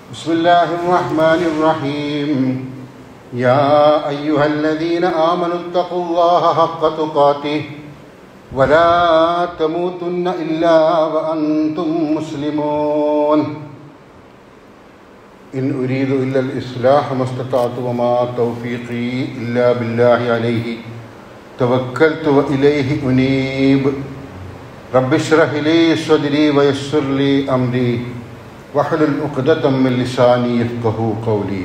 بسم الله الرحمن الرحيم يا أيها الذين آمنوا اتقوا الله حق تقاته ولا تموتن إلا وأنتم مسلمون إن أريد إلا الإصلاح ما استطعت وما توفيقي إلا بالله عليه توكلت وإليه أنيب رب اشرح لي صدري ويسر لي أمري واحلل عقدة من لساني يفقهوا قولي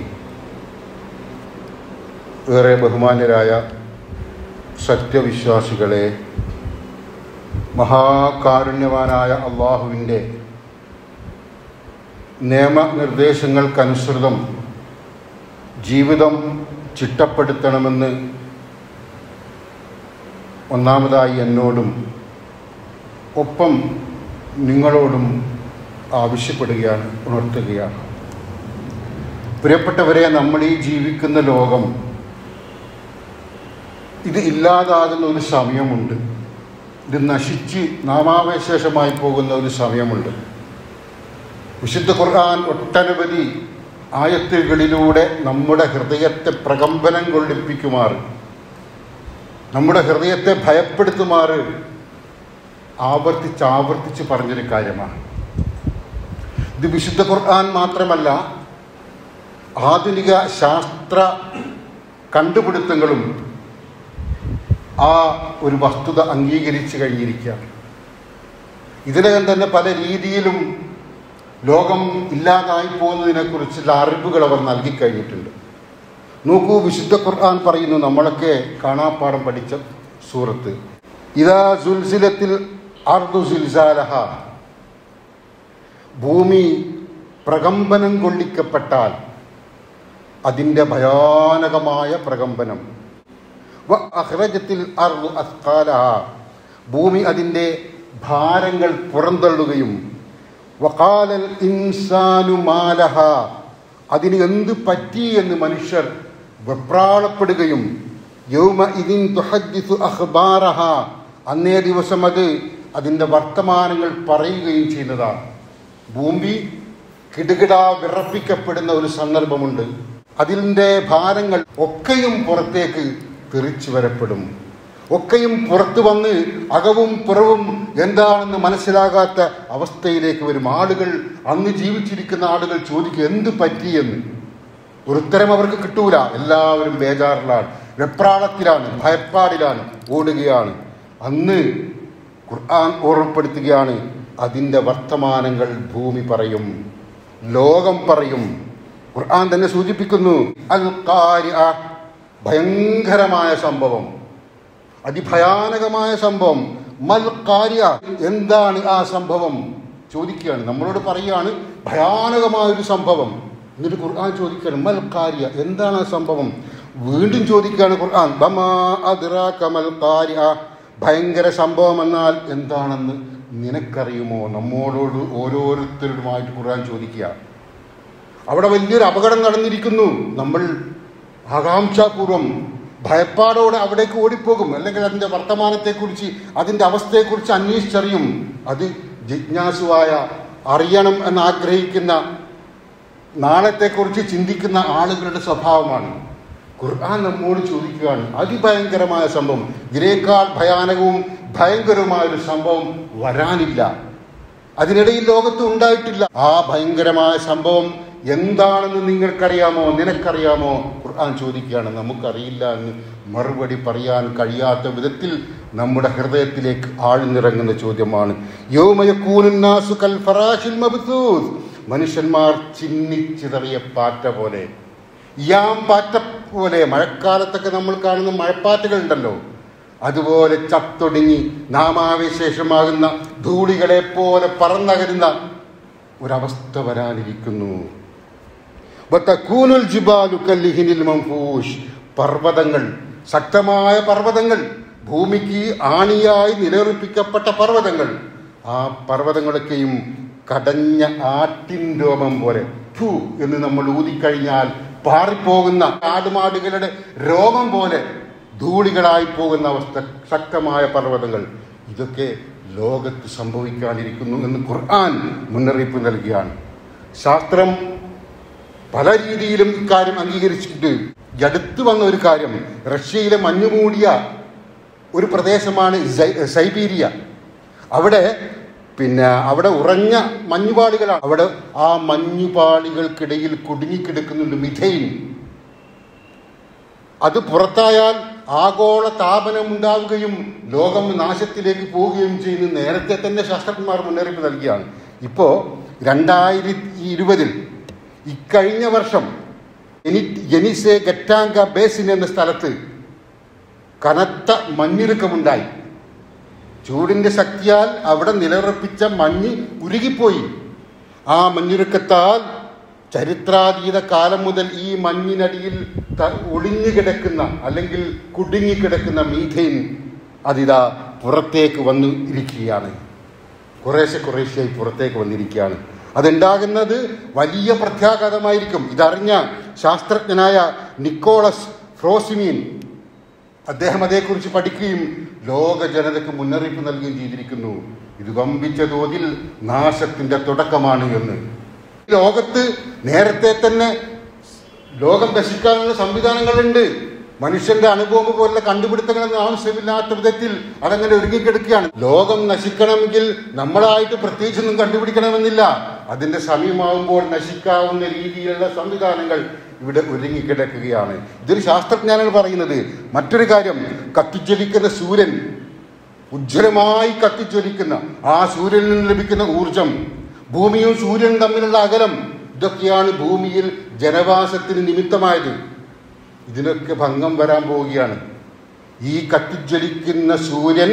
ഏറെ ബഹുമാന്യരായ സത്യവിശ്വാസികളെ മഹാകാരുണ്യവാനായ അള്ളാഹുവിൻ്റെ നിയമനിർദ്ദേശങ്ങൾക്കനുസൃതം ജീവിതം ചിട്ടപ്പെടുത്തണമെന്ന് ഒന്നാമതായി എന്നോടും ഒപ്പം നിങ്ങളോടും ആവശ്യപ്പെടുകയാണ് ഉണർത്തുകയാണ് പ്രിയപ്പെട്ടവരെ നമ്മൾ ഈ ജീവിക്കുന്ന ലോകം ഇത് ഇല്ലാതാകുന്ന ഒരു സമയമുണ്ട് ഇത് നശിച്ച് നാമാവശേഷമായി പോകുന്ന ഒരു സമയമുണ്ട് വിശുദ്ധ ഖുർആൻ ഒട്ടനവധി ആയത്തുകളിലൂടെ നമ്മുടെ ഹൃദയത്തെ പ്രകമ്പനം കൊള്ളിപ്പിക്കുമാറ് നമ്മുടെ ഹൃദയത്തെ ഭയപ്പെടുത്തുമാറ് ആവർത്തിച്ച് ആവർത്തിച്ച് പറഞ്ഞൊരു കാര്യമാണ് ഇത് വിശുദ്ധ ഖുർആൻ മാത്രമല്ല ആധുനിക ശാസ്ത്ര കണ്ടുപിടുത്തങ്ങളും ആ ഒരു വസ്തുത അംഗീകരിച്ചു കഴിഞ്ഞിരിക്കുകയാണ് ഇതിനകം തന്നെ പല രീതിയിലും ലോകം ഇല്ലാതായി പോകുന്നതിനെക്കുറിച്ചുള്ള അറിവുകൾ അവർ നൽകിക്കഴിഞ്ഞിട്ടുണ്ട് നോക്കൂ വിശുദ്ധ ഖുർആൻ പറയുന്നു നമ്മളൊക്കെ കാണാപ്പാടം പഠിച്ച സൂറത്ത് ഇതാ സുൽസിലത്തിൽ അർദു സിൽസാലഹ ഭൂമി പ്രകമ്പനം കൊള്ളിക്കപ്പെട്ടാൽ അതിൻ്റെ ഭയാനകമായ പ്രകമ്പനം വ അഹ്റജത്തിൽ അർദു അസ്കാലഹ ഭൂമി അതിൻ്റെ ഭാരങ്ങൾ പുറന്തള്ളുകയും വകാലൽ ഇൻസാനു മാലഹ അതിന് എന്ത് പറ്റി എന്ന് മനുഷ്യർ വെപ്രാളപ്പെടുകയും യൗമ ഇതിൻ തുഹദ്ദിസു അഖ്ബാറഹ അന്നേ ദിവസം അത് അതിൻ്റെ വർത്തമാനങ്ങൾ പറയുകയും ചെയ്യുന്നതാണ് ഭൂമി കിടുകിട വിറപ്പിക്കപ്പെടുന്ന ഒരു സന്ദർഭമുണ്ട് അതിൻ്റെ ഭാരങ്ങൾ ഒക്കെയും പുറത്തേക്ക് തെറിച്ചു വരപ്പെടും ഒക്കെയും പുറത്തു വന്ന് അകവും പുറവും എന്താണെന്ന് മനസ്സിലാകാത്ത അവസ്ഥയിലേക്ക് വരും ആളുകൾ അന്ന് ജീവിച്ചിരിക്കുന്ന ആളുകൾ ചോദിക്കും എന്ത് പറ്റിയെന്ന് ഒരു ഉത്തരം അവർക്ക് കിട്ടൂല എല്ലാവരും ബേജാറിലാണ് വെപ്രാളത്തിലാണ് ഭയപ്പാടിലാണ് ഓടുകയാണ് അന്ന് ഖുർആൻ ഓർമ്മപ്പെടുത്തുകയാണ് അതിൻ്റെ വർത്തമാനങ്ങൾ ഭൂമി പറയും ലോകം പറയും ഖുർആൻ തന്നെ സൂചിപ്പിക്കുന്നു അൽ ഭയങ്കരമായ സംഭവം അതിഭയാനകമായ സംഭവം മൽ കാര്യ എന്താണ് ആ സംഭവം ചോദിക്കുകയാണ് നമ്മളോട് പറയുകയാണ് ഭയാനകമായ ഒരു സംഭവം എന്നിട്ട് ഖുർആൻ ചോദിക്കുകയാണ് മൽ കാര്യ എന്താണ് ആ സംഭവം വീണ്ടും ചോദിക്കുകയാണ് ഖുർആൻ ബമാ അദ്റാക മൽ കാര്യ ഭയങ്കര സംഭവം എന്നാൽ എന്താണെന്ന് നിനക്കറിയുമോ നമ്മോടോട് ഓരോരുത്തരുമായിട്ട് ഖുർആൻ ചോദിക്കുക അവിടെ വലിയൊരു അപകടം നടന്നിരിക്കുന്നു നമ്മൾ ആകാംക്ഷാപൂർവം ഭയപ്പാടോടെ അവിടേക്ക് ഓടിപ്പോകും അല്ലെങ്കിൽ അതിൻ്റെ വർത്തമാനത്തെക്കുറിച്ച് അതിൻ്റെ അവസ്ഥയെക്കുറിച്ച് അന്വേഷിച്ചറിയും അത് ജിജ്ഞാസുവായ അറിയണം എന്ന് ആഗ്രഹിക്കുന്ന നാളത്തെക്കുറിച്ച് ചിന്തിക്കുന്ന ആളുകളുടെ സ്വഭാവമാണ് ഖുർആൻ നമ്മോട് ചോദിക്കുകയാണ് അതിഭയങ്കരമായ സംഭവം ഇതിനേക്കാൾ ഭയാനകവും ഭയങ്കരവുമായ ഒരു സംഭവം വരാനില്ല അതിനിടയിൽ ലോകത്ത് ഉണ്ടായിട്ടില്ല ആ ഭയങ്കരമായ സംഭവം എന്താണെന്ന് നിങ്ങൾക്കറിയാമോ നിനക്കറിയാമോ ഖുർആൻ ചോദിക്കുകയാണ് നമുക്കറിയില്ല എന്ന് മറുപടി പറയാൻ കഴിയാത്ത വിധത്തിൽ നമ്മുടെ ഹൃദയത്തിലേക്ക് ആഴ്ന്നിറങ്ങുന്ന ചോദ്യമാണ് യോമയക്കൂനുന്നാസു കൽ ഫറാഷിൽ മബ്സൂസ് മനുഷ്യന്മാർ ചിന്നിച്ചിതറിയ പാറ്റ പോലെ യാം പാറ്റ പോലെ മഴക്കാലത്തൊക്കെ നമ്മൾ കാണുന്ന മഴപ്പാറ്റകൾ ഉണ്ടല്ലോ അതുപോലെ ചത്തൊടുങ്ങി നാമാവിശേഷമാകുന്ന ധൂളികളെ പോലെ പറന്നകരുന്ന ഒരവസ്ഥ വരാനിരിക്കുന്നു വതകൂനുൽ ജിബാലു കല്ലിഹിനിൽ മംഫൂഷ് പർവ്വതങ്ങൾ ശക്തമായ പർവ്വതങ്ങൾ ഭൂമിക്ക് ആണിയായി നിലയുറപ്പിക്കപ്പെട്ട പർവ്വതങ്ങൾ ആ പർവ്വതങ്ങളൊക്കെയും കടഞ്ഞ ആട്ടിൻ രോമം പോലെ ഫു എന്ന് നമ്മൾ ഊതിക്കഴിഞ്ഞാൽ പാറിപ്പോകുന്ന ആടുമാടുകളുടെ രോമം പോലെ ധൂളികളായി പോകുന്ന അവസ്ഥ ശക്തമായ പർവ്വതങ്ങൾ ഇതൊക്കെ ലോകത്ത് സംഭവിക്കാനിരിക്കുന്നു എന്ന് ഖുർആൻ മുന്നറിയിപ്പ് നൽകുകയാണ് ശാസ്ത്രം പല രീതിയിലും ഇക്കാര്യം അംഗീകരിച്ചിട്ടുണ്ട് ഈ അടുത്ത് വന്ന ഒരു കാര്യം റഷ്യയിലെ മഞ്ഞുമൂടിയ ഒരു പ്രദേശമാണ് സൈ- സൈബീരിയ അവിടെ പിന്നെ അവിടെ ഉറഞ്ഞ മഞ്ഞുപാളികളാണ് അവിടെ ആ മഞ്ഞുപാളികൾക്കിടയിൽ കുടുങ്ങിക്കിടക്കുന്നുണ്ട് മിഥൈൻ അത് പുറത്തായാൽ ആഗോള താപനം ഉണ്ടാവുകയും ലോകം നാശത്തിലേക്ക് പോവുകയും ചെയ്യുന്ന നേരത്തെ തന്നെ ശാസ്ത്രജ്ഞന്മാർ മുന്നറിയിപ്പ് നൽകിയാണ് ഇപ്പോൾ രണ്ടായിരത്തി ഇരുപതിൽ ഇക്കഴിഞ്ഞ വർഷം എനി ജനിസെ ഗറ്റാങ്ക ബേസിൻ എന്ന സ്ഥലത്ത് കനത്ത മഞ്ഞിരുക്കമുണ്ടായി ചൂടിന്റെ ശക്തിയാൽ അവിടെ നിലയുറപ്പിച്ച മഞ്ഞ് ഉരുകിപ്പോയി ആ മഞ്ഞുരുക്കത്താൽ ചരിത്രാതീത കാലം മുതൽ ഈ മഞ്ഞിനടിയിൽ ത- ഒളിഞ്ഞു കിടക്കുന്ന അല്ലെങ്കിൽ കുടുങ്ങിക്കിടക്കുന്ന മീഥൈൻ അതിതാ പുറത്തേക്ക് വന്നു ഇരിക്കുകയാണ് കുറേശ്ശെ കുറേശ്ശെയായി പുറത്തേക്ക് വന്നിരിക്കുകയാണ് അതുണ്ടാകുന്നത് വലിയ പ്രത്യാഘാതമായിരിക്കും ഇതറിഞ്ഞ ശാസ്ത്രജ്ഞനായ നിക്കോളസ് ഫ്രോസിമീൻ അദ്ദേഹം അതേക്കുറിച്ച് പഠിക്കുകയും ലോക ജനതയ്ക്ക് മുന്നറിയിപ്പ് നൽകുകയും ചെയ്തിരിക്കുന്നു ഇത് വമ്പിച്ച തോതിൽ നാശത്തിന്റെ തുടക്കമാണ് എന്ന് ലോകത്ത് നേരത്തെ തന്നെ ലോകം നശിക്കാനുള്ള സംവിധാനങ്ങളുണ്ട് മനുഷ്യന്റെ അനുഭവം പോലുള്ള കണ്ടുപിടുത്തങ്ങളൊന്നും ആവശ്യമില്ലാത്ത വിധത്തിൽ അതങ്ങനെ ഒരുങ്ങിക്കിടക്കുകയാണ് ലോകം നശിക്കണമെങ്കിൽ നമ്മളായിട്ട് പ്രത്യേകിച്ചൊന്നും കണ്ടുപിടിക്കണമെന്നില്ല അതിന്റെ സമയമാവുമ്പോൾ നശിക്കാവുന്ന രീതിയിലുള്ള സംവിധാനങ്ങൾ ഇവിടെ ഒരുങ്ങിക്കിടക്കുകയാണ് ഇതൊരു ശാസ്ത്രജ്ഞനാണ് പറയുന്നത് മറ്റൊരു കാര്യം കത്തിജ്വലിക്കുന്ന സൂര്യൻ ഉജ്ജ്വലമായി കത്തിജ്വലിക്കുന്ന ആ സൂര്യനിൽ നിന്ന് ലഭിക്കുന്ന ഊർജം ഭൂമിയും സൂര്യനും തമ്മിലുള്ള അകലം ഇതൊക്കെയാണ് ഭൂമിയിൽ ജനവാസത്തിന് നിമിത്തമായത് ഇതിനൊക്കെ ഭംഗം വരാൻ പോവുകയാണ് ഈ കത്തിജ്വലിക്കുന്ന സൂര്യൻ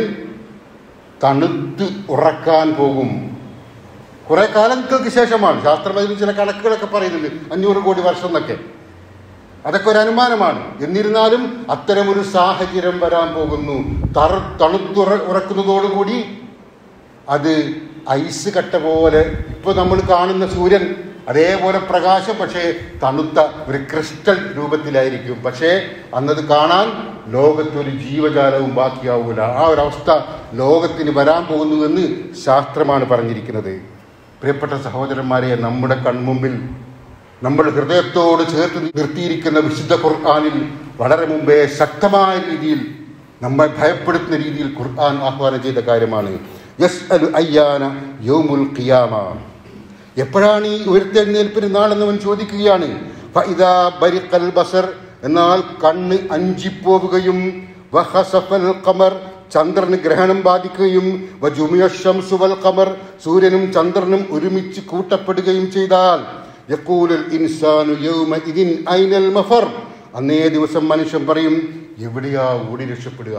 തണുത്ത് ഉറക്കാൻ പോകും കുറെ കാലങ്ങൾക്ക് ശേഷമാണ് ശാസ്ത്രജ്ഞർ ചില കണക്കുകളൊക്കെ പറയുന്നുണ്ട് അഞ്ഞൂറ് കോടി വർഷം എന്നൊക്കെ അതൊക്കെ ഒരു അനുമാനമാണ് എന്നിരുന്നാലും അത്തരമൊരു സാഹചര്യം വരാൻ പോകുന്നു തറ തണുത്തുറ ഉറക്കുന്നതോടുകൂടി അത് ഐസ് കട്ട പോലെ ഇപ്പോൾ നമ്മൾ കാണുന്ന സൂര്യൻ അതേപോലെ പ്രകാശം പക്ഷേ തണുത്ത ഒരു ക്രിസ്റ്റൽ രൂപത്തിലായിരിക്കും പക്ഷേ അന്നത് കാണാൻ ലോകത്തൊരു ജീവജാലവും ബാക്കിയാവൂല ആ ഒരവസ്ഥ ലോകത്തിന് വരാൻ പോകുന്നുവെന്ന് ശാസ്ത്രമാണ് പറഞ്ഞിരിക്കുന്നത് പ്രിയപ്പെട്ട സഹോദരന്മാരെ നമ്മുടെ കൺമുമ്പിൽ നമ്മൾ ഹൃദയത്തോട് ചേർത്ത് നിർത്തിയിരിക്കുന്ന വിശുദ്ധ ഖുർആാനിൽ വളരെ മുമ്പേ ശക്തമായ രീതിയിൽ നമ്മെ ഭയപ്പെടുത്തുന്ന രീതിയിൽ ഖുർആൻ ആഹ്വാനം ചെയ്ത കാര്യമാണ് യസ് അൽ അയ്യാന യൗമുൽ ഖിയാമ എപ്പോഴാണ് ഈ ഉയർത്തെഴുന്നേൽപ്പിന് നാളെന്ന് അവൻ ചോദിക്കുകയാണ് ഫഇദാ ബരിഖൽ ബസർ എന്നാൽ കണ്ണ് അഞ്ചിപ്പോവുകയും വഹസഫൽ ഖമർ ചന്ദ്രന് ഗ്രഹണം ബാധിക്കുകയും വജുമിയ ശംസു വൽ ഖമർ സൂര്യനും ചന്ദ്രനും ഒരുമിച്ച് കൂട്ടപ്പെടുകയും ചെയ്താൽ യഖൂലുൽ ഇൻസാനു യൗമ ഇതിൻ ഐനൽ മഫർ അന്നേ ദിവസം മനുഷ്യൻ പറയും എവിടെയാ ഓടി രക്ഷപ്പെടുക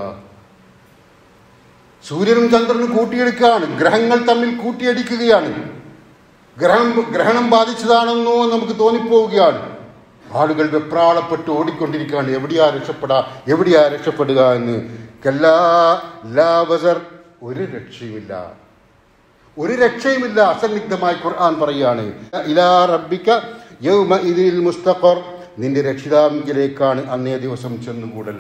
സൂര്യനും ചന്ദ്രനും കൂട്ടിയെടുക്കുകയാണ് ഗ്രഹങ്ങൾ തമ്മിൽ കൂട്ടിയടിക്കുകയാണ് ഗ്രഹം ഗ്രഹണം ബാധിച്ചതാണെന്നോ നമുക്ക് തോന്നിപ്പോവുകയാണ് ആളുകൾ വെപ്രാളപ്പെട്ട് ഓടിക്കൊണ്ടിരിക്കുകയാണ് എവിടെയാ രക്ഷപ്പെടാ എവിടെയാ രക്ഷപ്പെടുക എന്ന് കല്ലാ ലാ വസർ ഒരു രക്ഷയുമില്ല ഒരു രക്ഷയുമില്ല അസന്നിഗ്ധമായി ഖുർആൻ പറയാണ് ഇലാ റബ്ബിക യൗമ ഇതിൽ മുസ്തഖർ നിന്റെ രക്ഷിതാവിലേക്കാണ് അന്നേ ദിവസം ചെന്നുകൂടൽ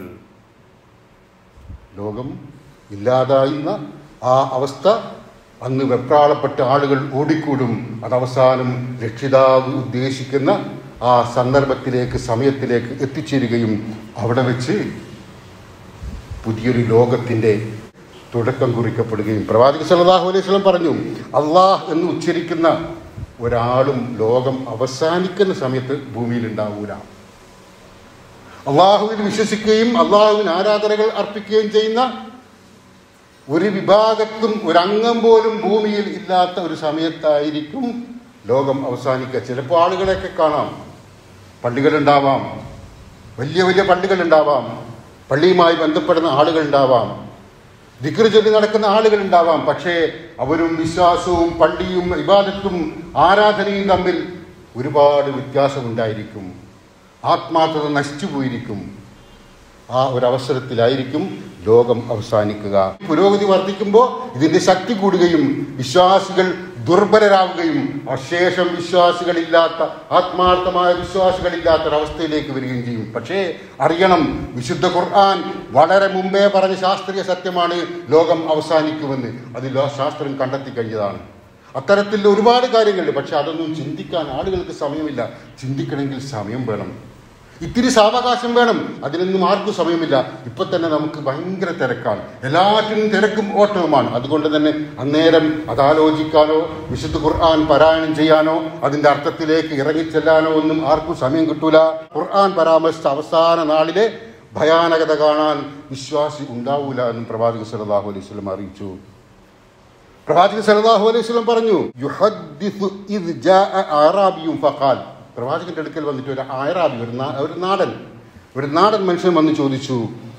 ലോകം ഇല്ലാതായുന്ന ആ അവസ്ഥ അന്ന് വെപ്രാളപ്പെട്ട ആളുകൾ ഓടിക്കൂടും അതവസാനം രക്ഷിതാവ് ഉദ്ദേശിക്കുന്ന ആ സന്ദർഭത്തിലേക്ക് സമയത്തിലേക്ക് എത്തിച്ചേരുകയും അവിടെ വെച്ച് പുതിയൊരു ലോകത്തിൻ്റെ തുടക്കം കുറിക്കപ്പെടുകയും പ്രവാചക സല്ലല്ലാഹു അലൈഹി വസല്ലം പറഞ്ഞു അള്ളാഹ് എന്ന് ഉച്ചരിക്കുന്ന ഒരാളും ലോകം അവസാനിക്കുന്ന സമയത്ത് ഭൂമിയിൽ ഉണ്ടാവൂല അള്ളാഹുവിൽ വിശ്വസിക്കുകയും അള്ളാഹുവിന് ആരാധനകൾ അർപ്പിക്കുകയും ചെയ്യുന്ന ഒരു വിഭാഗത്തും ഒരംഗം പോലും ഭൂമിയിൽ ഇല്ലാത്ത ഒരു സമയത്തായിരിക്കും ലോകം അവസാനിക്കുക ചിലപ്പോൾ ആളുകളെയൊക്കെ കാണാം പള്ളികളുണ്ടാവാം വലിയ വലിയ പള്ളികളുണ്ടാവാം പള്ളിയുമായി ബന്ധപ്പെടുന്ന ആളുകളുണ്ടാവാം ദിക്ർ ചൊല്ലി നടക്കുന്ന ആളുകൾ ഉണ്ടാവാം പക്ഷേ അവരും വിശ്വാസവും പള്ളിയും ഇബാദത്തും ആരാധനയും തമ്മിൽ ഒരുപാട് വ്യത്യാസമുണ്ടായിരിക്കും ആത്മാർത്ഥത നശിച്ചു പോയിരിക്കും ആ ഒരവസരത്തിലായിരിക്കും ലോകം അവസാനിക്കുക പുരോഗതി വർദ്ധിക്കുമ്പോൾ ഇതിന്റെ ശക്തി കൂടുകയും വിശ്വാസികൾ ദുർബലരാവുകയും അശേഷം വിശ്വാസികളില്ലാത്ത ആത്മാർത്ഥമായ വിശ്വാസികളില്ലാത്ത ഒരവസ്ഥയിലേക്ക് വരികയും ചെയ്യും പക്ഷേ അറിയണം വിശുദ്ധ ഖുർആൻ വളരെ മുമ്പേ പറഞ്ഞ ശാസ്ത്രീയ സത്യമാണ് ലോകം അവസാനിക്കുമെന്ന് അത് ലോ- ശാസ്ത്രം കണ്ടെത്തി കഴിഞ്ഞതാണ് അത്തരത്തിൽ ഒരുപാട് കാര്യങ്ങളുണ്ട് പക്ഷെ അതൊന്നും ചിന്തിക്കാൻ ആളുകൾക്ക് സമയമില്ല ചിന്തിക്കണമെങ്കിൽ സമയം വേണം ഇത്തിരി സാവകാശം വേണം അതിനൊന്നും ആർക്കും സമയമില്ല ഇപ്പൊ തന്നെ നമുക്ക് ഭയങ്കര തിരക്കാണ് എല്ലാറ്റിനും തിരക്കും ഓട്ടവുമാണ് അതുകൊണ്ട് തന്നെ അന്നേരം അതാലോചിക്കാനോ വിശുദ്ധ ഖുർആൻ പാരായണം ചെയ്യാനോ അതിന്റെ അർത്ഥത്തിലേക്ക് ഇറങ്ങിച്ചെല്ലാനോ ഒന്നും ആർക്കും സമയം കിട്ടൂല ഖുർആൻ പരാമർശിച്ച അവസാന നാളിലെ ഭയാനകത കാണാൻ വിശ്വാസി ഉണ്ടാവൂല എന്നും പ്രവാചകൻ സല്ലല്ലാഹു അലൈഹി വസല്ലം അറിയിച്ചു പ്രവാചകൻ സല്ലല്ലാഹു അലൈഹി വസല്ലം പറഞ്ഞു യുഹദ്ദിസു ഇദ് ജാഅ അറാബിയും ഫഖാൽ പ്രവാചകന്റെ അടുക്കൽ വന്നിട്ട് ഒരു അറാബി ഒരു നാ- ഒരു നാടൻ ഒരു നാടൻ മനുഷ്യൻ വന്ന് ചോദിച്ചു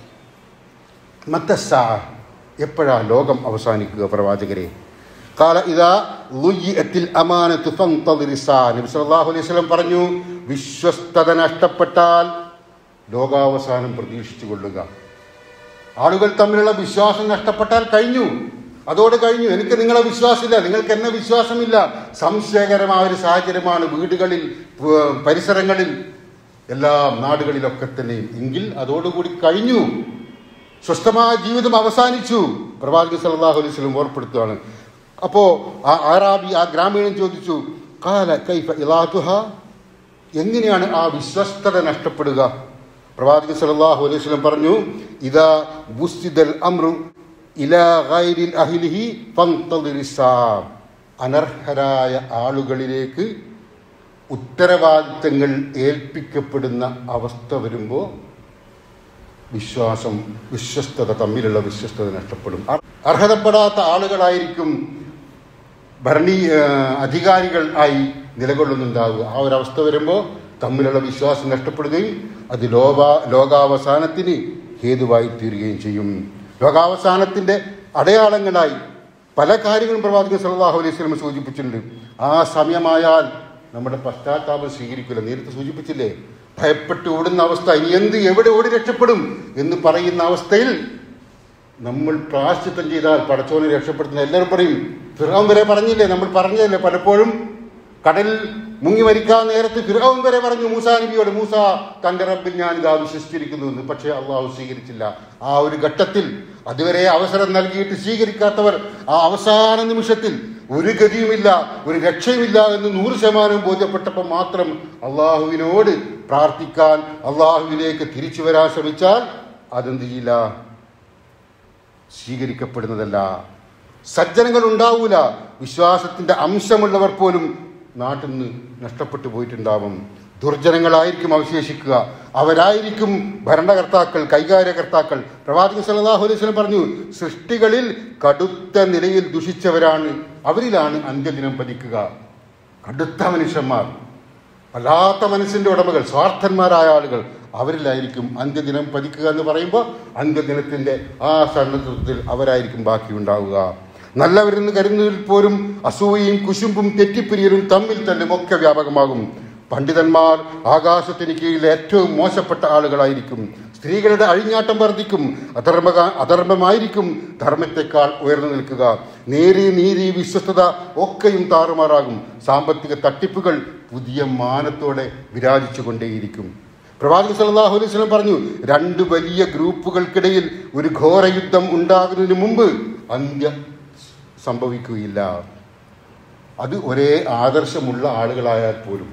മത്തസ്സാ എപ്പോഴാ ലോകം അവസാനിക്കുക പ്രവാചകരെ കാല ഇതാ ലുയ്യത്തിൽ അമാനത്ത് ഫന്തദിറിസാ നബി സല്ലല്ലാഹു അലൈഹി വസല്ലം പറഞ്ഞു വിശ്വസ്തത നഷ്ടപ്പെട്ടാൽ ലോകാവസാനം പ്രതീക്ഷിച്ചു കൊള്ളുക ആളുകൾ തമ്മിലുള്ള വിശ്വാസം നഷ്ടപ്പെട്ടാൽ കഴിഞ്ഞു അതോടെ കഴിഞ്ഞു എനിക്ക് നിങ്ങളെ വിശ്വാസമില്ല നിങ്ങൾക്ക് എന്നെ വിശ്വാസമില്ല സംശയകരമായ ഒരു സാഹചര്യമാണ് വീടുകളിൽ പ- പരിസരങ്ങളിൽ എല്ലാ നാടുകളിലൊക്കെ തന്നെയും എങ്കിൽ അതോടുകൂടി കഴിഞ്ഞു സ്വസ്ഥമായ ജീവിതം അവസാനിച്ചു പ്രവാചകൻ സല്ലല്ലാഹു അലൈഹി വസല്ലം ഓർപ്പെടുത്തുകയാണ് അപ്പോ ആ ആറാബി ആ ഗ്രാമീണൻ ചോദിച്ചു കാല കൈഫ ഇലാതുഹ എങ്ങനെയാണ് ആ വിശ്വസ്തത നഷ്ടപ്പെടുക പ്രവാചകൻ സല്ലല്ലാഹു അലൈഹി വസല്ലം പറഞ്ഞു ഇദാ ബുസ്തിദൽ അംറു ഇലാ ഗൈരിൽ അഹ്ലിഹി ഫന്തദിറിസാം അനർഹരായ ആളുകളിലേക്ക് ഉത്തരവാദിത്തങ്ങൾ ഏൽപ്പിക്കപ്പെടുന്ന അവസ്ഥ വരുമ്പോൾ വിശ്വാസം വിശ്വസ്തത തമ്മിലുള്ള വിശ്വസ്തത നഷ്ടപ്പെടും അർ- അർഹതപ്പെടാത്ത ആളുകളായിരിക്കും ഭരണീ ആ, അധികാരികൾ ആയി നിലകൊള്ളുന്നുണ്ടാവുക ആ ഒരു അവസ്ഥ വരുമ്പോൾ തമ്മിലുള്ള വിശ്വാസം നഷ്ടപ്പെടുകയും അത് ലോക ലോകാവസാനത്തിന് ഹേതുവായി തീരുകയും ചെയ്യും ലോകാവസാനത്തിന്റെ അടയാളങ്ങളായി പല കാര്യങ്ങളും പ്രവാചകൻ സല്ലല്ലാഹു അലൈഹി വസല്ലം സൂചിപ്പിച്ചിട്ടുണ്ട് ആ സമയമായാൽ നമ്മുടെ പശ്ചാത്താപം സ്വീകരിക്കില്ല നേരത്തെ സൂചിപ്പിച്ചില്ലേ ഭയപ്പെട്ട് ഓടുന്ന അവസ്ഥ ഇനി എന്ത് എവിടെ ഓടി രക്ഷപ്പെടും എന്ന് പറയുന്ന അവസ്ഥയിൽ നമ്മൾ പ്രാശ്ചിത്തം ചെയ്താൽ പടച്ചോനെ രക്ഷപ്പെടുത്തുന്ന എല്ലാവരും പറയും ഫിറോൻ വരെ പറഞ്ഞില്ലേ നമ്മൾ പറഞ്ഞതല്ലേ പലപ്പോഴും കടലിൽ മുങ്ങി മരിക്കാൻ നേരത്ത് ഫിറോൻ വരെ പറഞ്ഞു മൂസാ നബിയോട് മൂസ തന്റെ റബ്ബിൽ ഞാൻ ഇതാ വിശ്വസിച്ചിരിക്കുന്നു എന്ന് പക്ഷേ അള്ളാഹു സ്വീകരിച്ചില്ല ആ ഒരു ഘട്ടത്തിൽ അതുവരെ അവസരം നൽകിയിട്ട് സ്വീകരിക്കാത്തവർ ആ അവസാന നിമിഷത്തിൽ ഒരു ഗതിയുമില്ല ഒരു രക്ഷയുമില്ല എന്ന് നൂറ് ശതമാനവും ബോധ്യപ്പെട്ടപ്പോൾ മാത്രം അള്ളാഹുവിനോട് പ്രാർത്ഥിക്കാൻ അള്ളാഹുവിലേക്ക് തിരിച്ചു വരാൻ ശ്രമിച്ചാൽ അതെന്ത് ചെയ്യില്ല സ്വീകരിക്കപ്പെടുന്നതല്ല സജ്ജനങ്ങൾ ഉണ്ടാവൂല വിശ്വാസത്തിന്റെ അംശമുള്ളവർ പോലും നാട്ടിൽ നിന്ന് നഷ്ടപ്പെട്ടു പോയിട്ടുണ്ടാവും ദുർജനങ്ങളായിരിക്കും അവശേഷിക്കുക അവരായിരിക്കും ഭരണകർത്താക്കൾ കൈകാര്യകർത്താക്കൾ പ്രവാചകൻ സല്ലല്ലാഹു അലൈഹി വസല്ലം പറഞ്ഞു സൃഷ്ടികളിൽ കടുത്ത നിലയിൽ ദുഷിച്ചവരാണ് അവരിലാണ് അന്ത്യദിനം പതിക്കുക കടുത്ത മനുഷ്യന്മാർ വല്ലാത്ത മനസ്സിന്റെ ഉടമകൾ സ്വാർത്ഥന്മാരായ ആളുകൾ അവരിലായിരിക്കും അന്ത്യദിനം പതിക്കുക എന്ന് പറയുമ്പോൾ അന്ത്യദിനത്തിന്റെ ആ സന്നദ്ധത്തിൽ അവരായിരിക്കും ബാക്കിയുണ്ടാവുക നല്ലവരെന്ന് കരുതുന്നതിൽ പോലും അസൂയയും കുശുമ്പും തെറ്റിപ്പിരിയലും തമ്മിൽ തല്ലും ഒക്കെ വ്യാപകമാകും പണ്ഡിതന്മാർ ആകാശത്തിന് കീഴിൽ ഏറ്റവും മോശപ്പെട്ട ആളുകളായിരിക്കും സ്ത്രീകളുടെ അഴിഞ്ഞാട്ടം വർദ്ധിക്കും അധർമ്മ അധർമ്മമായിരിക്കും ധർമ്മത്തെക്കാൾ ഉയർന്നു നിൽക്കുക നേരി നീതി വിശ്വസ്തത ഒക്കെയും താറുമാറാകും സാമ്പത്തിക തട്ടിപ്പുകൾ പുതിയ മാനത്തോടെ വിരാജിച്ചു കൊണ്ടേയിരിക്കും പ്രവാചകൻ സല്ലല്ലാഹു അലൈഹി വസല്ലം പറഞ്ഞു രണ്ട് വലിയ ഗ്രൂപ്പുകൾക്കിടയിൽ ഒരു ഘോര യുദ്ധം ഉണ്ടാകുന്നതിന് മുമ്പ് അന്ത്യ സംഭവിക്കുകയില്ല അത് ഒരേ ആദർശമുള്ള ആളുകളായാൽ പോലും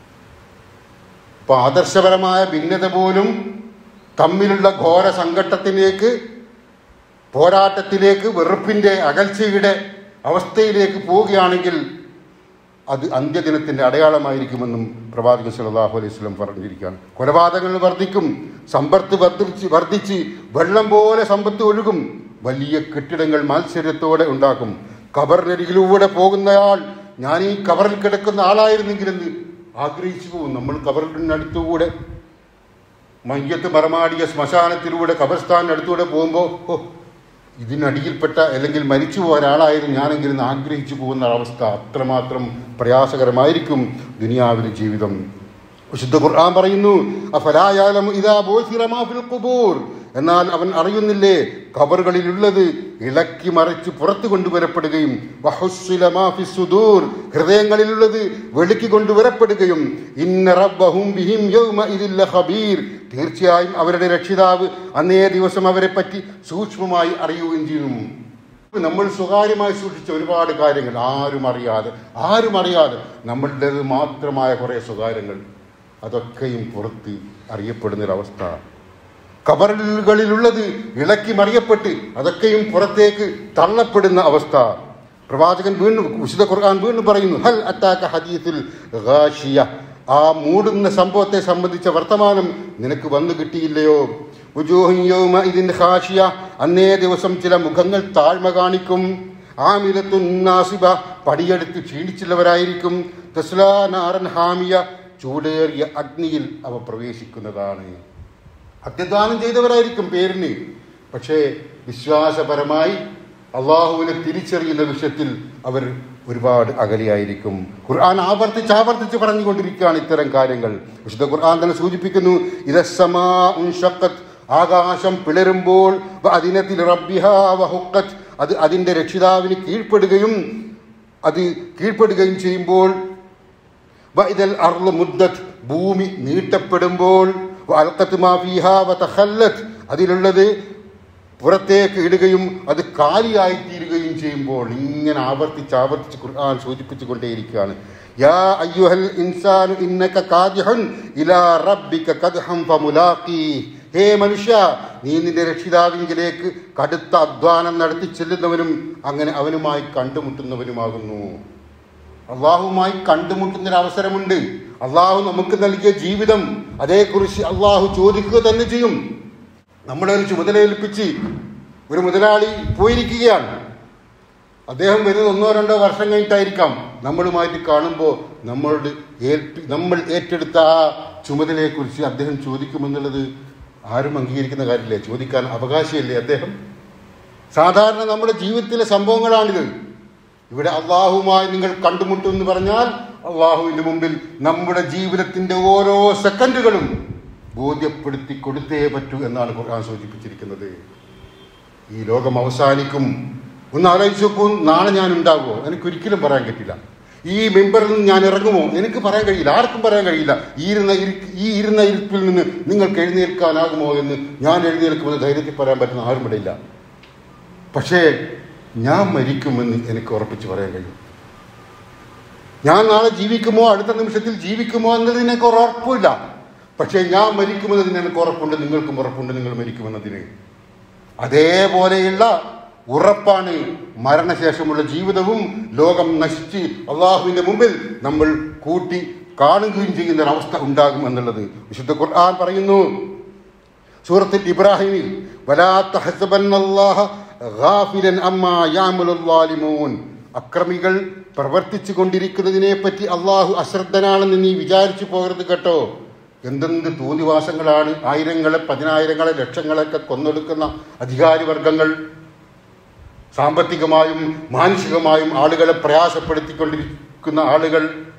ഇപ്പൊ ആദർശപരമായ ഭിന്നത പോലും തമ്മിലുള്ള ഘോര സംഘട്ടത്തിലേക്ക് പോരാട്ടത്തിലേക്ക് വെറുപ്പിന്റെ അകൽച്ചയുടെ അവസ്ഥയിലേക്ക് പോവുകയാണെങ്കിൽ അത് അന്ത്യദിനത്തിന്റെ അടയാളമായിരിക്കുമെന്നും പ്രവാചകൻ സല്ലല്ലാഹു അലൈഹി വസല്ലം പറഞ്ഞിരിക്കുകയാണ് കൊലപാതകങ്ങൾ വർദ്ധിക്കും സമ്പത്ത് വർദ്ധിച്ച് വർദ്ധിച്ച് വെള്ളം പോലെ സമ്പത്ത് ഒഴുകും വലിയ കെട്ടിടങ്ങൾ മാത്സര്യത്തോടെ ഉണ്ടാക്കും കബറിനരികിലൂടെ പോകുന്നയാൾ ഞാൻ ഈ കബറിൽ കിടക്കുന്ന ആളായിരുന്നെങ്കിലെന്ന് ആഗ്രഹിച്ചു പോകും നമ്മൾ കബറിനടുത്തുകൂടെ മയ്യത്ത് മറമാടിയ ശ്മശാനത്തിലൂടെ ഖബർസ്ഥാനടുത്തൂടെ പോകുമ്പോൾ ഓ ഇതിനടിയിൽപ്പെട്ട അല്ലെങ്കിൽ മരിച്ചു പോയ ഒരാളായിരുന്നു ഞാനെങ്കിലും എന്ന് ആഗ്രഹിച്ചു പോകുന്ന അവസ്ഥ അത്രമാത്രം പ്രയാസകരമായിരിക്കും ദുനിയാവിലെ ജീവിതം വിശുദ്ധ ഖുർആൻ പറയുന്നു അഫലായാലം ഇതാ ബോസിറമാ ഫിൽ ഖുബൂർ എന്നാൽ അവൻ അറിയുന്നില്ലേ ഖബറുകളിലുള്ളത് ഇളക്കി മറിച്ച് പുറത്തു കൊണ്ടുവരപ്പെടുകയും വഹുസ്സില മാ ഫി സുദൂർ ഹൃദയങ്ങളിലുള്ളത് വെളുക്കി കൊണ്ടുവരപ്പെടുകയും ഇന്ന റബ്ബഹും ബിഹിം യൗമ ഇതില്ല ഖബീർ തീർച്ചയായും അവരുടെ രക്ഷിതാവ് അന്നേ ദിവസം അവരെ പറ്റി സൂക്ഷ്മമായി അറിയുകയും ചെയ്യും നമ്മൾ സ്വകാര്യമായി സൂക്ഷിച്ച ഒരുപാട് കാര്യങ്ങൾ ആരും അറിയാതെ ആരും അറിയാതെ നമ്മളുടേത് മാത്രമായ കുറേ സ്വകാര്യങ്ങൾ അതൊക്കെയും പുറത്ത് അറിയപ്പെടുന്നൊരവസ്ഥ കബറുകളിലുള്ളത് ഇളക്കി മറിയപ്പെട്ട് അതൊക്കെയും പുറത്തേക്ക് തള്ളപ്പെടുന്ന അവസ്ഥ പ്രവാചകൻ വീണ്ടും വിശുദ്ധ ഖുർആൻ വീണ്ടും പറയുന്നു ഹൽ അത്താക്ക ഹദീസിൽ ഗാഷിയ ആ മൂടുന്ന സംഭവത്തെ സംബന്ധിച്ച വർത്തമാനം നിനക്ക് വന്നു കിട്ടിയില്ലയോ ഉജൂഹുൻ യൗമഇദിൻ ഖാഷിയ അന്നേ ദിവസം ചില മുഖങ്ങൾ താഴ്മ കാണിക്കും ആമിലത്തുൻ നാസിബ പടിയെടുത്ത് ക്ഷീണിച്ചുള്ളവരായിരിക്കും തസ്ലാ നാറൻ ഹാമിയ ചൂടേറിയ അഗ്നിയിൽ അവ പ്രവേശിക്കുന്നതാണ് അത്യദാനം ചെയ്തവരായിരിക്കും പേരിന് പക്ഷേ വിശ്വാസപരമായി അള്ളാഹുവിനെ തിരിച്ചറിയുന്ന വിഷയത്തിൽ അവർ ഒരുപാട് അകലെയായിരിക്കും ഖുർആൻ ആവർത്തിച്ച് ആവർത്തിച്ച് പറഞ്ഞുകൊണ്ടിരിക്കുകയാണ് ഇത്തരം കാര്യങ്ങൾ വിശുദ്ധ ഖുർആൻ തന്നെ സൂചിപ്പിക്കുന്നു ഇതസ്സമാ ഉൻഷഖത്ത് ആകാശം പിളരുമ്പോൾ അതിനത്തിൽ റബ്ബിഹാ വഹുക്കത്ത് അത് അതിൻ്റെ രക്ഷിതാവിന് കീഴ്പ്പെടുകയും അത് കീഴ്പ്പെടുകയും ചെയ്യുമ്പോൾ വഇദൽ അർള് മുദ്ദത്ത് ഭൂമി നീട്ടപ്പെടുമ്പോൾ വഅൽഖത്ത് മാ ഫീഹാ വതഖല്ലത്ത് അതിലുള്ളത് പുറത്തേക്ക് ഇടുകയും അത് കാലിയായി തീരുകയും ചെയ്യുമ്പോൾ ഇങ്ങനെ ആവർത്തിച്ച് ആവർത്തിച്ച് ഖുർആൻ സൂചിപ്പിച്ചു കൊണ്ടേയിരിക്കുകയാണ് യാ അയ്യുഹൽ ഇൻസാനു ഇന്നക കാദിഹുൻ ഇലാ റബ്ബിക കദ്ഹം ഫമുലാഖി ഹേ മനുഷ്യ നീ നിന്റെ രക്ഷിതാവിങ്കിലേക്ക് കടുത്ത അധ്വാനം നടത്തി ചെല്ലുന്നവനും അങ്ങനെ അവനുമായി കണ്ടുമുട്ടുന്നവനുമാകുന്നു അള്ളാഹുമായി കണ്ടുമുട്ടുന്ന ഒരു അവസരമുണ്ട് അള്ളാഹു നമുക്ക് നൽകിയ ജീവിതം അതേക്കുറിച്ച് അള്ളാഹു ചോദിക്കുക തന്നെ ചെയ്യും നമ്മളെ ഒരു ചുമതല ഏൽപ്പിച്ച് ഒരു മുതലാളി പോയിരിക്കുകയാണ് അദ്ദേഹം വരുന്നത് ഒന്നോ രണ്ടോ വർഷം കഴിഞ്ഞിട്ടായിരിക്കാം നമ്മളുമായിട്ട് കാണുമ്പോൾ നമ്മളോട് ഏൽപ്പി നമ്മൾ ഏറ്റെടുത്ത ആ ചുമതലയെക്കുറിച്ച് അദ്ദേഹം ചോദിക്കുമെന്നുള്ളത് ആരും അംഗീകരിക്കുന്ന കാര്യമില്ലേ ചോദിക്കാൻ അവകാശമില്ലേ അദ്ദേഹം സാധാരണ നമ്മുടെ ജീവിതത്തിലെ സംഭവങ്ങളാണിത് ഇവിടെ അള്ളാഹുമായി നിങ്ങൾ കണ്ടുമുട്ടും എന്ന് പറഞ്ഞാൽ അള്ളാഹുവിന്റെ മുമ്പിൽ നമ്മുടെ ജീവിതത്തിന്റെ ഓരോ സെക്കൻഡുകളും ബോധ്യപ്പെടുത്തി കൊടുത്തേ പറ്റൂ എന്നാണ് ഖുർആൻ സൂചിപ്പിച്ചിരിക്കുന്നത് ഈ ലോകം അവസാനിക്കും ഒന്ന് ആലോചിച്ച് നോക്കൂ നാളെ ഞാൻ ഉണ്ടാകുമോ എനിക്ക് ഒരിക്കലും പറയാൻ പറ്റില്ല ഈ മെമ്പറിൽ നിന്ന് ഞാൻ ഇറങ്ങുമോ എനിക്ക് പറയാൻ കഴിയില്ല ആർക്കും പറയാൻ കഴിയില്ല ഈ ഇരുന്ന ഇരി- ഈ ഇരുന്ന ഇരിപ്പിൽ നിന്ന് നിങ്ങൾക്ക് എഴുന്നേൽക്കാനാകുമോ എന്ന് ഞാൻ എഴുന്നേൽക്കുമെന്ന് ധൈര്യത്തിൽ പറയാൻ പറ്റുന്ന ആരും ഇവിടെ ഇല്ല പക്ഷേ ഞാൻ മരിക്കുമെന്ന് എനിക്ക് ഉറപ്പിച്ച് പറയാൻ കഴിയും ഞാൻ നാളെ ജീവിക്കുമോ അടുത്ത നിമിഷത്തിൽ ജീവിക്കുമോ എന്നതിന് എനിക്ക് ഒരു ഉറപ്പില്ല പക്ഷേ ഞാൻ മരിക്കുമെന്നതിന് എനിക്ക് ഉറപ്പുണ്ട് നിങ്ങൾക്കും ഉറപ്പുണ്ട് നിങ്ങൾ മരിക്കുമെന്നതിന് അതേപോലെയുള്ള ഉറപ്പാണ് മരണശേഷമുള്ള ജീവിതവും ലോകം നശിച്ച് അള്ളാഹുവിന്റെ മുമ്പിൽ നമ്മൾ കൂട്ടി കാണുകയും ചെയ്യുന്ന ഒരവസ്ഥ ഉണ്ടാകും എന്നുള്ളത് വിശുദ്ധ ഖുർആൻ പറയുന്നു സൂറത്തിൽ ഇബ്രാഹിമിൽ വലാ തഹസബന്നല്ലാഹ ഗാഫിലൻ അമ്മാ യഅമലുൽ ളാലിമൂൻ അക്രമികൾ പ്രവർത്തിച്ചു കൊണ്ടിരിക്കുന്നതിനെ പറ്റി അള്ളാഹു അശ്രദ്ധനാണെന്ന് നീ വിചാരിച്ചു പോകരുത് കേട്ടോ എന്തെന്ത് തോന്നിവാസങ്ങളാണ് ആയിരങ്ങളെ പതിനായിരങ്ങളെ ലക്ഷങ്ങളൊക്കെ കൊന്നൊടുക്കുന്ന അധികാരിവർഗങ്ങൾ സാമ്പത്തികമായും മാനുഷികമായും ആളുകളെ പ്രയാസപ്പെടുത്തിക്കൊണ്ടിരിക്കുന്ന ആളുകൾ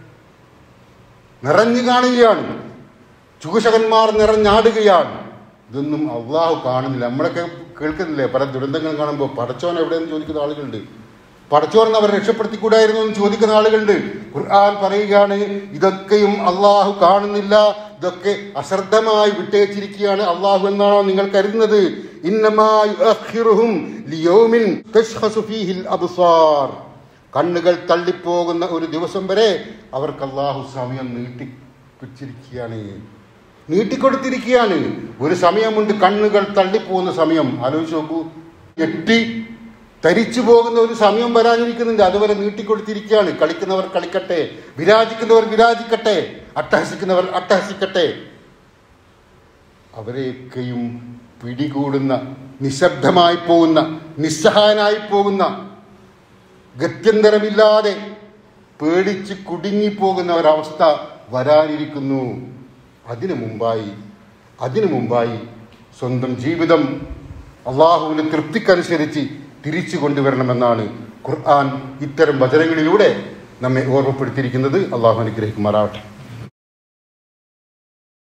നിറഞ്ഞു കാണുകയാണ് ചൂഷകന്മാർ നിറഞ്ഞാടുകയാണ് ഇതൊന്നും അള്ളാഹു കാണുന്നില്ല നമ്മളൊക്കെ കേൾക്കുന്നില്ലേ പല ദുരന്തങ്ങൾ കാണുമ്പോൾ പടച്ചോൻ എവിടെയെന്ന് ചോദിക്കുന്ന ആളുകളുണ്ട് പടച്ചോൻ അവരെ രക്ഷപ്പെടുത്തിക്കൂടായിരുന്നു എന്ന് ചോദിക്കുന്ന ആളുകളുണ്ട് ഖുർആൻ പറയുകയാണ് ഇതൊക്കെയും അള്ളാഹു കാണുന്നില്ല ഇതൊക്കെ അശ്രദ്ധമായി വിട്ടേച്ചിരിക്കുകയാണ് അള്ളാഹു എന്നാണോ നിങ്ങൾ കരുതുന്നത് ഇന്നമാ യുഅഖിറുഹും ലിയൗമിൻ തശ്ഖസു ഫീഹിൽ അബ്സാർ കണ്ണുകൾ തള്ളിപ്പോകുന്ന ഒരു ദിവസം വരെ അവർക്ക് അള്ളാഹു സമയം നീട്ടി വെച്ചിരിക്കുകയാണ് നീട്ടിക്കൊടുത്തിരിക്കുകയാണ് ഒരു സമയമുണ്ട് കണ്ണുകൾ തള്ളിപ്പോകുന്ന സമയം ആലോചിച്ച് നോക്കൂ എട്ടി തരിച്ചു പോകുന്ന ഒരു സമയം വരാനിരിക്കുന്നുണ്ട് അതുവരെ നീട്ടിക്കൊടുത്തിരിക്കുകയാണ് കളിക്കുന്നവർ കളിക്കട്ടെ വിരാജിക്കുന്നവർ വിരാജിക്കട്ടെ അട്ടഹസിക്കുന്നവർ അട്ടഹസിക്കട്ടെ അവരെയൊക്കെയും പിടികൂടുന്ന നിശബ്ദമായി പോകുന്ന നിസ്സഹായനായി പോകുന്ന ഗത്യന്തരമില്ലാതെ പേടിച്ച് കുടുങ്ങിപ്പോകുന്ന ഒരവസ്ഥ വരാനിരിക്കുന്നു അതിനു മുമ്പായി അതിനു മുമ്പായി സ്വന്തം ജീവിതം അള്ളാഹുവിന് തൃപ്തിക്കനുസരിച്ച് തിരിച്ചു കൊണ്ടുവരണമെന്നാണ് ഖുർആൻ ഇത്തരം വചനങ്ങളിലൂടെ നമ്മെ ഓർമ്മപ്പെടുത്തിയിരിക്കുന്നത് അള്ളാഹു അനുഗ്രഹിക്കുമാറാവട്ടെ